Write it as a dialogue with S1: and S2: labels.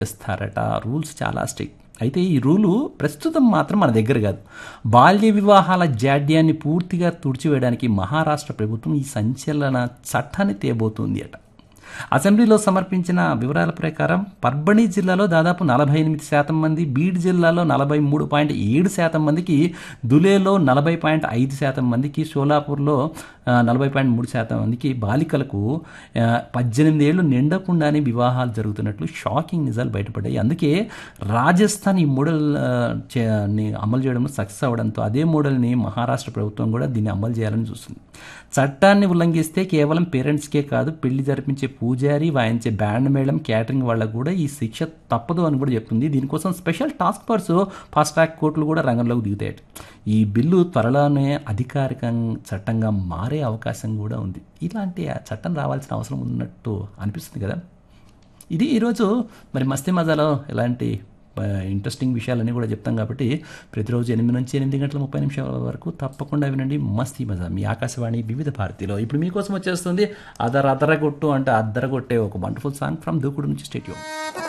S1: చేస్తారట రూల్స్ చాలా స్ట్రిక్ట్ అయితే ఈ రూలు ప్రస్తుతం మాత్రం మన దగ్గర కాదు బాల్య వివాహాల జాడ్యాన్ని పూర్తిగా తుడిచివేయడానికి మహారాష్ట్ర ప్రభుత్వం ఈ సంచలన చట్టాన్ని తేబోతుంది అట అసెంబ్లీలో సమర్పించిన వివరాల ప్రకారం పర్బణి జిల్లాలో దాదాపు నలభై ఎనిమిది శాతం మంది బీడ్ జిల్లాలో నలభై మూడు పాయింట్ ఏడు శాతం మందికి దులేలో నలభై పాయింట్ ఐదు శాతం మందికి షోలాపూర్లో ఆ, నలభై పాయింట్ మూడు శాతం మందికి బాలికలకు ఆ, పద్దెనిమిది ఏళ్ళు నిండకుండానే వివాహాలు జరుగుతున్నట్లు షాకింగ్ నిజాలు బయటపడ్డాయి అందుకే రాజస్థాన్ ఈ మోడల్ ఆ, చే- ని అమలు చేయడంలో సక్సెస్ అవ్వడంతో అదే మోడల్ని మహారాష్ట్ర ప్రభుత్వం కూడా దీన్ని అమలు చేయాలని చూస్తుంది చట్టాన్ని ఉల్లంఘిస్తే కేవలం పేరెంట్స్కే కాదు పెళ్లి జరిపించే పూజారి వాయించే బ్యాండ్ మేళం క్యాటరింగ్ వాళ్ళకు కూడా ఈ శిక్ష తప్పదు అని కూడా చెప్తుంది దీనికోసం special task force fast track కోర్టులు కూడా రంగంలోకి దిగుతాయట ఈ బిల్లు త్వరలోనే అధికారిక చట్టంగా మారే అవకాశం కూడా ఉంది ఇలాంటి ఆ చట్టం రావాల్సిన అవసరం ఉన్నట్టు అనిపిస్తుంది కదా ఇది ఈరోజు మరి మస్తీ మజాలో ఎలాంటి ఆ, ఇంట్రెస్టింగ్ విషయాలన్నీ కూడా చెప్తాం కాబట్టి ప్రతిరోజు ఎనిమిది నుంచి ఎనిమిది గంటల ముప్పై నిమిషాల వరకు తప్పకుండా వినండి మస్తీ మజా మీ ఆకాశవాణి వివిధ భారతిలో ఇప్పుడు మీకోసం వచ్చేస్తుంది అదర అదరగొట్టు అంటే అద్దరగొట్టే ఒక వండర్ఫుల్ సాంగ్ ఫ్రమ్ దూకుడు నుంచి స్టేట్యూ